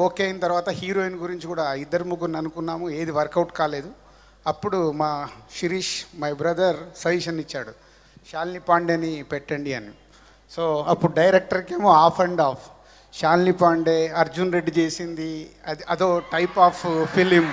okay అయిన తర్వాత heroine గురించి కూడా ఇద్దరు ముగ్గురు అనుకున్నాము ఏది వర్కౌట్ కాలేదు అప్పుడు మా శిరీష్ మై బ్రదర్ సజెషన్ ఇచ్చాడు శాలిని పాండేని పెట్టండి అని సో అప్పుడు డైరెక్టర్కేమో off and off Shalini Pandey Arjun Reddy చేసింది అది అదో టైప్ ఆఫ్ ఫిలిం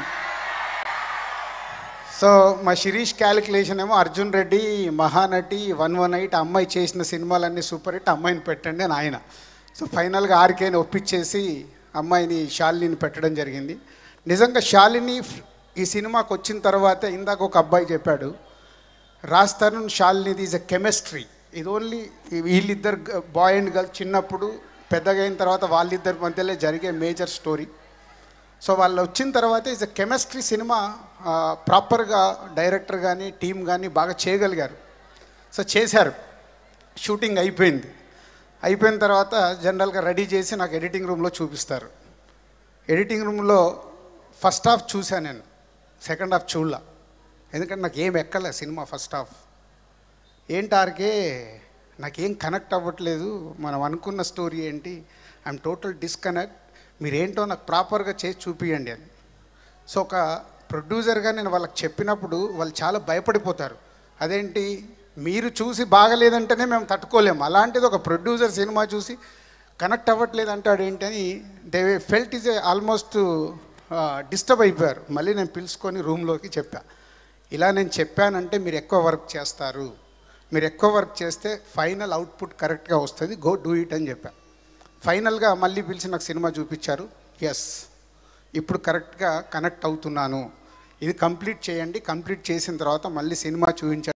సో మా శిరీష్ క్యాలిక్యులేషన్ ఏమో Arjun Reddy Mahanati one one eight అమ్మాయి చేసిన సినిమాలన్నీ సూపర్ హిట్ అమ్మాయిని పెట్టండి అని ఆయన సో ఫైనల్గా ఆర్కేని ఒప్పించేసి అమ్మాయిని శాలిని పెట్టడం జరిగింది నిజంగా శాలిని ఈ సినిమాకి వచ్చిన తర్వాత ఇందాక ఒక అబ్బాయి చెప్పాడు రాజ్ తరుణ్ శాలినిది ఈజ్ ఎ కెమిస్ట్రీ ఇది ఓన్లీ వీళ్ళిద్దరు బాయ్ అండ్ గర్ల్ చిన్నప్పుడు పెద్దగా అయిన తర్వాత వాళ్ళిద్దరి మధ్యలో జరిగే మేజర్ స్టోరీ సో వాళ్ళు వచ్చిన తర్వాత ఇస్ ఎ కెమిస్ట్రీ సినిమా ప్రాపర్గా డైరెక్టర్ కానీ టీం కానీ బాగా చేయగలిగారు సో చేశారు షూటింగ్ అయిపోయింది అయిపోయిన తర్వాత జనరల్గా రెడీ చేసి నాకు ఎడిటింగ్ రూమ్లో చూపిస్తారు ఎడిటింగ్ రూమ్లో ఫస్ట్ హాఫ్ చూశాను నేను సెకండ్ హాఫ్ చూడలా ఎందుకంటే నాకు ఏం ఎక్కలే సినిమా ఫస్ట్ హాఫ్ ఏంటార్కే నాకేం కనెక్ట్ అవ్వట్లేదు మనం అనుకున్న స్టోరీ ఏంటి ఐఎమ్ టోటల్ డిస్కనెక్ట్ మీరేంటో నాకు ప్రాపర్గా చేసి చూపియండి అని సో ఒక ప్రొడ్యూసర్గా నేను వాళ్ళకి చెప్పినప్పుడు వాళ్ళు చాలా భయపడిపోతారు అదేంటి మీరు చూసి బాగలేదంటేనే మేము తట్టుకోలేము అలాంటిది ఒక ప్రొడ్యూసర్ సినిమా చూసి కనెక్ట్ అవ్వట్లేదు అంటాడు ఏంటని they felt is almost disturb అయిపోయారు మళ్ళీ నేను పిలుచుకొని రూమ్లోకి చెప్పా ఇలా నేను చెప్పానంటే మీరు ఎక్కువ వర్క్ చేస్తారు మీరు ఎక్కువ వర్క్ చేస్తే ఫైనల్ అవుట్పుట్ కరెక్ట్గా వస్తుంది గో డూ ఇట్ అని చెప్పా ఫైనల్గా మళ్ళీ పిలిచి నాకు సినిమా చూపించారు ఎస్ ఇప్పుడు కరెక్ట్గా కనెక్ట్ అవుతున్నాను ఇది కంప్లీట్ చేయండి కంప్లీట్ చేసిన తర్వాత మళ్ళీ సినిమా చూపించండి